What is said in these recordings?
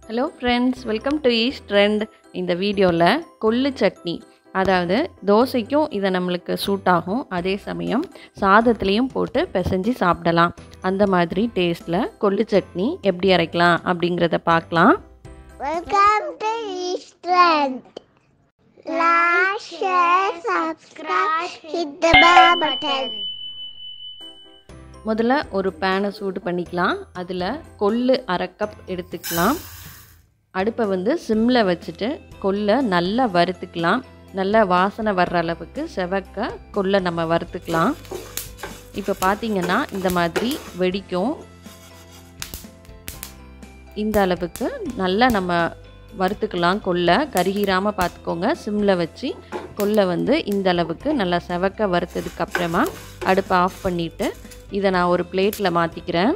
Hello friends welcome to East Trend இந்த வீடியோவில் கொள்ளு சட்னி அதாவது தோசைக்கும் இதை நம்மளுக்கு சூட் ஆகும் அதே சமயம் சாதத்துலேயும் போட்டு பிசைஞ்சு சாப்பிடலாம் அந்த மாதிரி டேஸ்ட்டில் கொள்ளு சட்னி எப்படி அரைக்கலாம் அப்படிங்கிறத பார்க்கலாம் Welcome to East Trend. Like, share, subscribe, hit the bell button. முதல்ல ஒரு பேனை சூடு பண்ணிக்கலாம் அதில் கொள்ளு அரை கப் எடுத்துக்கலாம் அடுப்பை வந்து சிம்மில் வச்சுட்டு கொல்லை நல்லா வறுத்துக்கலாம் நல்லா வாசனை வர்ற அளவுக்கு செவக்க கொல்லை நம்ம வறுத்துக்கலாம் இப்போ பார்த்தீங்கன்னா இந்த மாதிரி வெடிக்கும் இந்த அளவுக்கு நல்லா நம்ம வறுத்துக்கலாம் கொல்லை கருகிராமல் பார்த்துக்கோங்க சிம்மில் வச்சு கொல்லை வந்து இந்த அளவுக்கு நல்லா செவக்க வறுத்ததுக்கு அப்புறமா அடுப்பை ஆஃப் பண்ணிவிட்டு இதை நான் ஒரு பிளேட்டில் மாற்றிக்கிறேன்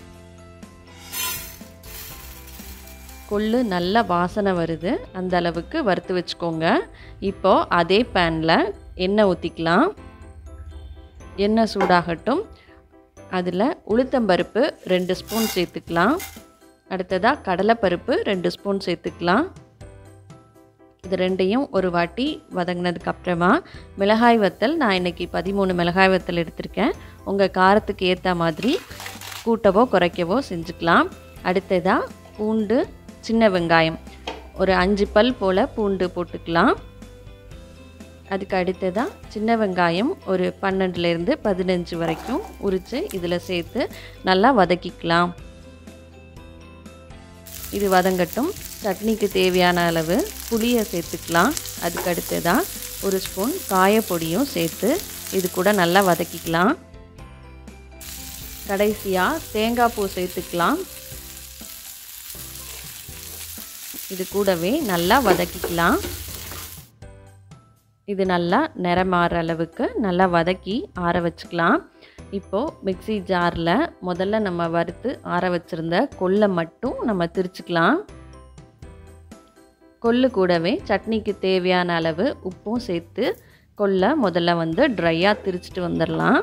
கொள்ளு நல்ல வாசனை வருது அந்த அளவுக்கு வறுத்து வச்சுக்கோங்க இப்போது அதே பேனில் எண்ணெய் ஊற்றிக்கலாம் எண்ணெய் சூடாகட்டும் அதில் உளுத்தம்பருப்பு ரெண்டு ஸ்பூன் சேர்த்துக்கலாம் அடுத்ததாக கடலைப்பருப்பு ரெண்டு ஸ்பூன் சேர்த்துக்கலாம் இது ரெண்டையும் ஒரு வாட்டி வதங்கினதுக்கு அப்புறமா மிளகாய் வத்தல் நான் இன்றைக்கி பதிமூணு மிளகாய் வத்தல் எடுத்திருக்கேன் உங்கள் காரத்துக்கு ஏற்ற மாதிரி கூட்டவோ குறைக்கவோ செஞ்சுக்கலாம் அடுத்ததாக பூண்டு சின்ன வெங்காயம் ஒரு அஞ்சு பல் போல் பூண்டு போட்டுக்கலாம் அதுக்கு அடுத்ததாக சின்ன வெங்காயம் ஒரு பன்னெண்டுலேருந்து பதினஞ்சு வரைக்கும் உரித்து இதில் சேர்த்து நல்லா வதக்கிக்கலாம் இது வதங்கட்டும் சட்னிக்கு தேவையான அளவு புளியை சேர்த்துக்கலாம் அதுக்கு அடுத்ததாக ஒரு ஸ்பூன் காயப்பொடியும் சேர்த்து இது கூட நல்லா வதக்கிக்கலாம் கடைசியாக தேங்காய் பூ சேர்த்துக்கலாம் இது கூடவே நல்லா வதக்கிக்கலாம் இது நல்லா நிறமாற அளவுக்கு நல்லா வதக்கி ஆற வச்சுக்கலாம் இப்போது மிக்சி ஜாரில் முதல்ல நம்ம வறுத்து ஆற வச்சுருந்த கொல்லை மட்டும் நம்ம திரிச்சுக்கலாம் கொள்ளு கூடவே சட்னிக்கு தேவையான அளவு உப்பும் சேர்த்து கொல்லை முதல்ல வந்து ட்ரையாக திரிச்சிட்டு வந்துடலாம்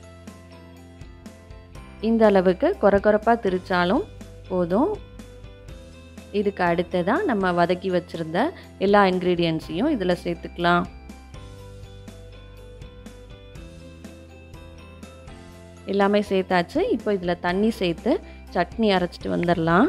இந்த அளவுக்கு குறை குறைப்பாக திரிச்சாலும் போதும் இதுக்கு அடுத்ததாக நம்ம வதக்கி வச்சுருந்த எல்லா இன்க்ரீடியன்ஸையும் இதில் சேர்த்துக்கலாம் எல்லாமே சேர்த்தாச்சு இப்போ இதில் தண்ணி சேர்த்து சட்னி அரைச்சிட்டு வந்துடலாம்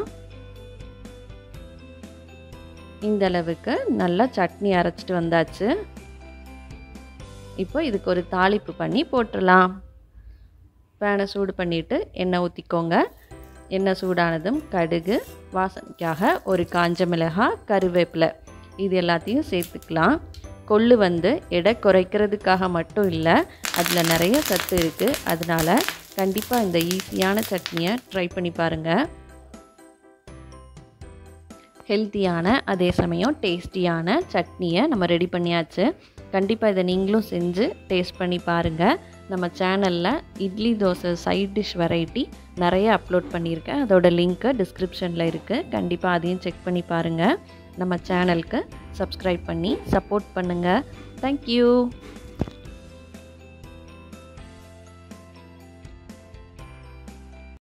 இந்த அளவுக்கு நல்லா சட்னி அரைச்சிட்டு வந்தாச்சு இப்போ இதுக்கு ஒரு தாளிப்பு பண்ணி போட்டுடலாம் பேனை சூடு பண்ணிவிட்டு எண்ணெய் ஊற்றிக்கோங்க எண்ணெய் சூடானதும் கடுகு வாசனைக்காக ஒரு காஞ்ச மிளகாய் கருவேப்பிலை இது எல்லாத்தையும் சேர்த்துக்கலாம் கொள்ளு வந்து எடை குறைக்கிறதுக்காக மட்டும் இல்லை அதில் நிறைய சத்து இருக்குது அதனால் கண்டிப்பாக இந்த ஈஸியான சட்னியை ட்ரை பண்ணி பாருங்கள் ஹெல்த்தியான அதே சமயம் டேஸ்டியான சட்னியை நம்ம ரெடி பண்ணியாச்சு கண்டிப்பாக இதை நீங்களும் செஞ்சு டேஸ்ட் பண்ணி பாருங்கள் நம்ம சேனலில் idli dosa side dish variety நிறைய அப்லோட் பண்ணியிருக்கேன் அதோட லிங்க்கு டிஸ்கிரிப்ஷனில் இருக்குது கண்டிப்பாக அதையும் செக் பண்ணி பாருங்கள் நம்ம சேனலுக்கு சப்ஸ்கிரைப் பண்ணி சப்போர்ட் பண்ணுங்கள் தேங்க்யூ